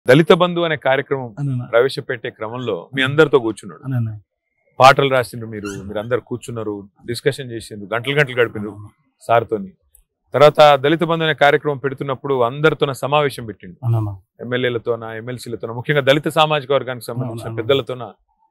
దళిత బంధు అనే కార్యక్రమం అన్న ప్రవేశపెట్టే క్రమంలో మీ అందరితో కూర్చున్నాడు అన్న పాటలు రాసిండ్రు మీరు మీరు అందరు కూర్చున్నారు డిస్కషన్ చేసిండ్రు గంటలు గంటలు గడిపిండ్రు సార్తోని తర్వాత దళిత బంధు అనే కార్యక్రమం పెడుతున్నప్పుడు అందరితోన సమావేశం పెట్టిండు అన్న ఎమ్మెల్యేలతోన ఎమ్మెల్సీలతోన ముఖ్యంగా దళిత సామాజిక వర్గానికి సంబంధించిన అవును. పెద్దలతోన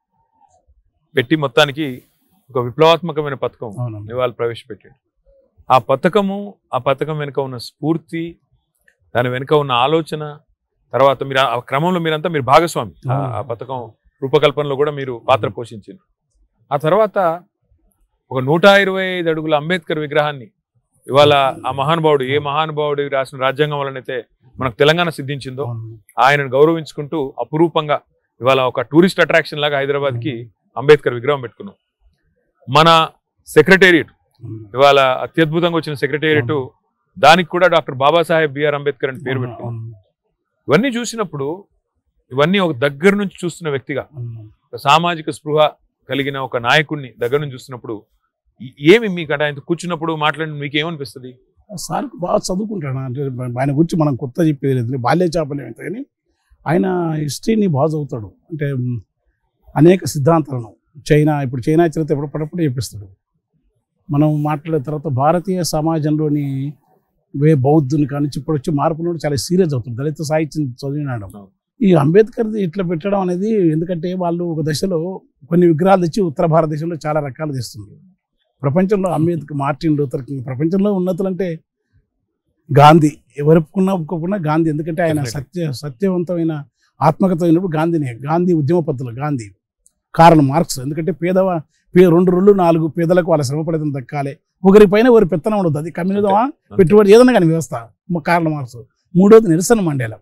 పెట్టి మొత్తానికి ఒక విప్లవాత్మకమైన పథకం అవునన్న ఇవాళ ప్రవేశపెట్టాడు ఆ పథకము ఆ పథకం వెనుక ఉన్న స్ఫూర్తి దాని వెనుక ఉన్న ఆలోచన తర్వాత మీరు ఆ క్రమంలో మీరంతా మీరు భాగస్వామి ఆ- ఆ పథకం రూపకల్పనలో కూడా మీరు పాత్ర పోషించారు ఆ తర్వాత ఒక నూట ఇరవై ఐదు అడుగుల అంబేద్కర్ విగ్రహాన్ని ఇవాళ ఆ మహానుభావుడు ఏ మహానుభావుడు రాసిన రాజ్యాంగం వలనైతే మనకు తెలంగాణ సిద్ధించిందో అవును. ఆయనను గౌరవించుకుంటూ అపురూపంగా ఇవాళ ఒక టూరిస్ట్ అట్రాక్షన్ లాగా హైదరాబాద్ కి అంబేద్కర్ విగ్రహం పెట్టుకున్నాం మన సెక్రటేరియట్ అవును. ఇవాళ అత్యద్భుతంగా వచ్చిన సెక్రటేరియట్ దానికి కూడా డాక్టర్ బాబాసాహెబ్ బిఆర్ అంబేద్కర్ అని పేరు పెట్టుకున్నాం అవును. ఇవన్నీ చూసినప్పుడు ఇవన్నీ ఒక దగ్గర నుంచి చూస్తున్న వ్యక్తిగా అవును. ఒక సామాజిక స్పృహ కలిగిన ఒక నాయకుడిని దగ్గర నుంచి చూస్తున్నప్పుడు ఈ- ఏమి మీకు అంటే ఆయన కూర్చున్నప్పుడు మాట్లాడి మీకు ఏమనిపిస్తుంది సార్ బాగా చదువుకుంటాడు అంటే ఆయన గురించి మనం కొత్త చెప్పేది లేదు బాల్య చేపలేం ఎంత కానీ ఆయన హిస్టరీని బాగా చదువుతాడు అంటే మ్, అనేక సిద్ధాంతాలను చైనా ఇప్పుడు చైనా చరిత్ర ఎప్పుడు పడప్పుడు చెప్పిస్తాడు మనం మాట్లాడిన తర్వాత భారతీయ సమాజంలోని వే బౌద్ధుని కానీ ఇప్పుడు వచ్చి మార్పులు చాలా సీరియస్ అవుతుంది దళిత సాహిత్యం చదివినాడు అవును. ఈ అంబేద్కర్ది ఇట్లా పెట్టడం అనేది ఎందుకంటే వాళ్ళు ఒక దశలో కొన్ని విగ్రహాలు తెచ్చి ఉత్తర భారతదేశంలో చాలా రకాలు తెస్తుంది ప్రపంచంలో అంబేద్కర్ మార్టిన్ లూథర్ కింగ్ ప్రపంచంలో ఉన్నతులు అంటే గాంధీ ఎవరు ఒప్పుకున్నా ఒప్పుకోకున్నా గాంధీ ఎందుకంటే ఆయన Definitely. సత్య సత్యవంతమైన ఆత్మకత అయినప్పుడు గాంధీనే గాంధీ ఉద్యమ పద్ధతులు గాంధీ కారణం మార్క్స్ ఎందుకంటే పేదవ పే రెండు రెండు నాలుగు పేదలకు వాళ్ళ శ్రమ ఫలితం దక్కాలి ఒకరి పైన ఒకరి పెత్తనం ఉండదు అది కమ్యూనిజమా పెట్టుబడి ఏదన్నా కానీ వ్యవస్థ మ- కారణం మార్క్స్ మూడోది నిరసన మండేల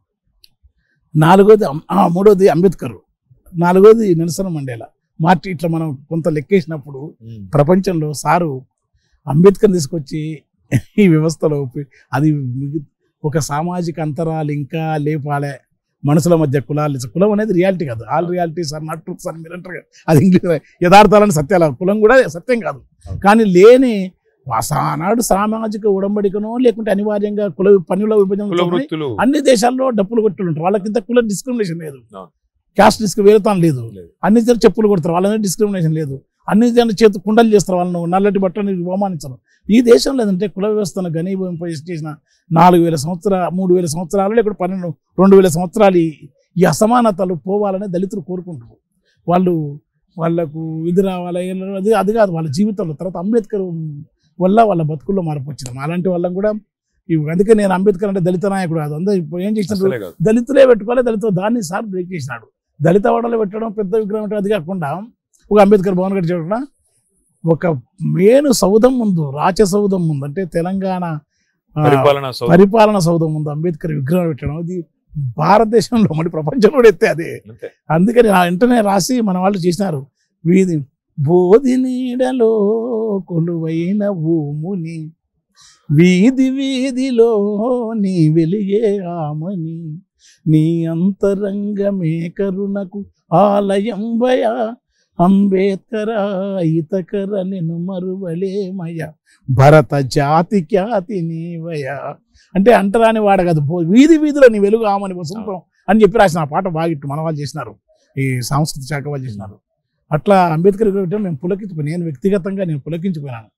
నాలుగోది అం- ఆ, మూడోది అంబేద్కర్ నాలుగోది నిరసన మండేల మార్టి ఇట్లా మనం కొంత లెక్కేసినప్పుడు ప్రపంచంలో సారు అంబేద్కర్ తీసుకొచ్చి ఈ వ్యవస్థలో ఉపి- అది మిగి- ఒక సామాజిక అంతరాలు ఇంకా లేపాలే మనుషుల మధ్య కులాలు కులం అనేది రియాలిటీ కాదు all realities are not truths అని మీరు అంటారు కదా. అది ఇంగ్లీష్ యథార్థాలని సత్యాల కులం కూడా సత్యం కాదు కానీ లేని ఆ ఆనాడు సామాజిక ఉడంబడికనో లేకుంటే అనివార్యంగా కుల పనుల కుల విభజన వృత్తులు అన్ని దేశాల్లో డప్పులు కొట్టులు ఉంటారు వాళ్ళకింత కుల డిస్క్రిమినేషన్ లేదు అవును. క్యాస్ట్ డిస్క్ వేరుతాను లేదు లేదు. అన్ని దగ్గర చెప్పులు కొడతారు వాళ్ళ మీద డిస్క్రిమినేషన్ లేదు అన్ని జన చేతు కుండలు చేస్తారు వాళ్ళను నల్లటి బట్టని అవమానించరు ఈ దేశంలో ఏదంటే కుల వ్యవస్థను ఘనీభవింప చేసిన నాలుగు వేల సంవత్సరాల మూడు వేల సంవత్సరాలు లేకుంటే పన్నెండు రెండు వేల సంవత్సరాలు ఈ- ఈ అసమానతలు పోవాలని దళితులు కోరుకుంటారు వాళ్ళు వాళ్ళకు ఇది రావాలి ఏం రావాలి, అది అది కాదు వాళ్ళ జీవితంలో తర్వాత అంబేద్కర్ వల్ల వాళ్ళ బతుకుల్లో మార్పు వచ్చింది అలాంటి వాళ్ళని కూడా ఇవి అందుకే నేను అంబేద్కర్ అంటే దళిత నాయకుడు కాదు అందరూ ఇప్పుడు ఏం చేసినారు అసలే కాదు దళితులే పెట్టుకోవాలి దళిత దాన్ని సార్ బ్రేక్ చేసినాడు దళిత వాడలో పెట్టడం పెద్ద విగ్రహం పెట్టడం అది కాకుండా ఒక అంబేద్కర్ భవన్ కట్టి చూడకుండా ఒక మేను సౌధం ముందు రాచ సౌధం ముందు అంటే తెలంగాణ ఆ, పరిపాలన సౌ- పరిపాలన సౌధం ముందు అంబేద్కర్ విగ్రహం పెట్టడం అది భారతదేశంలో మరి ప్రపంచంలో కూడా ఎత్తే అదే అంతే అందుకని నా వెంటనే రాసి మన వాళ్ళు చేసినారు వీధి బోధి నీడలో కొలువైన భూముని వీధి వీధిలో నీ వెలిగే ఆమని నీ అంతరంగమే కరుణకు ఆలయం భయ అంబేద్కర ఇతకర నిన్ను మరువలేమయ భరత జాతి ఖ్యాతి నీవయ అంటే అంటరాని వాడ కాదు పో- వీధి వీధిలో నీ వెలుగు ఆమని వసంతం అని చెప్పి రాసిన ఆ పాట బాగిట్టు మన వాళ్ళు చేసినారు ఈ సాంస్కృతిక శాఖ వాళ్ళు చేసినారు అట్లా అంబేద్కర్ విగ్రహం మేము పులకించిపోయి నేను వ్యక్తిగతంగా నేను పులకించిపోయినాను